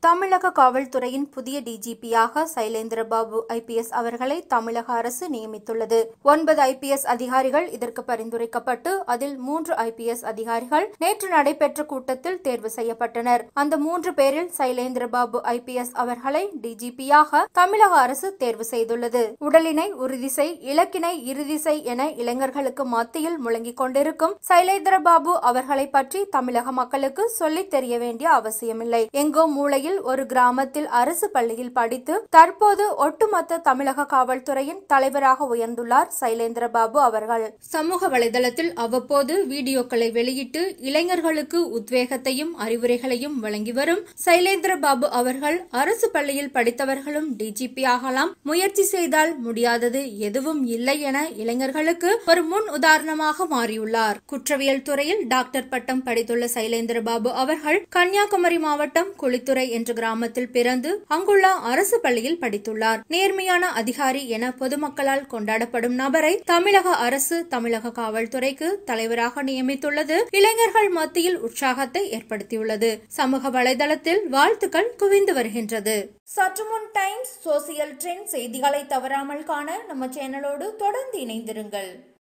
தமிழக காவல்துறையின் புதிய டிஜிபியாக சைலேந்திரபாபு ஐபிஎஸ் அவர்களை தமிழக அரசு நியமித்துள்ளது ஒன்பது ஐபிஎஸ் அதிகாரிகள் இதற்கு பரிந்துரைக்கப்பட்டு அதில் மூன்று ஐபிஎஸ் அதிகாரிகள் நேற்று நடைபெற்ற கூட்டத்தில் தேர்வு செய்யப்பட்டனர் அந்த மூன்று பேரில் சைலேந்திரபாபு ஐபிஎஸ் அவர்களை டிஜிபியாக தமிழக அரசு தேர்வு செய்துள்ளது உடலினை உறுதி செய் இலக்கினை இறுதி செய் என இளைஞர்களுக்கு மத்தியில் முழங்கிக் கொண்டிருக்கும் சைலேந்திரபாபு அவர்களை பற்றி தமிழக மக்களுக்கு சொல்லித் தெரிய வேண்டிய அவசியமில்லை எங்கோ மூலையில் ஒரு கிராமத்தில் அரசு பள்ளியில் படித்து தற்போது ஒட்டுமொத்த தமிழக காவல்துறையின் தலைவராக உயர்ந்துள்ளார் சைலேந்திரபாபு அவர்கள் சமூக வலைதளத்தில் அவ்வப்போது வீடியோக்களை வெளியிட்டு இளைஞர்களுக்கு உத்வேகத்தையும் அறிவுரைகளையும் வழங்கி வரும் சைலேந்திரபாபு அவர்கள் அரசு பள்ளியில் படித்தவர்களும் டிஜிபி ஆகலாம் முயற்சி செய்தால் முடியாதது எதுவும் இல்லை என இளைஞர்களுக்கு ஒரு முன் உதாரணமாக மாறியுள்ளார் குற்றவியல் துறையில் டாக்டர் பட்டம் படித்துள்ள சைலேந்திரபாபு அவர்கள் கன்னியாகுமரி மாவட்டம் குளித்துறை என்ற கிராமத்தில் பிறந்து அங்குள்ள அரசு பள்ளியில் படித்துள்ளார் நேர்மையான அதிகாரி என பொதுமக்களால் கொண்டாடப்படும் நபரை தமிழக அரசு தமிழக காவல்துறைக்கு தலைவராக நியமித்துள்ளது இளைஞர்கள் மத்தியில் உற்சாகத்தை ஏற்படுத்தியுள்ளது சமூக வலைதளத்தில் வாழ்த்துக்கள் குவிந்து வருகின்றது சற்றுமுன் டைம்ஸ் சோசியல் ட்ரெண்ட் செய்திகளை தவறாமல் காண நம்ம சேனலோடு தொடர்ந்து இணைந்திருங்கள்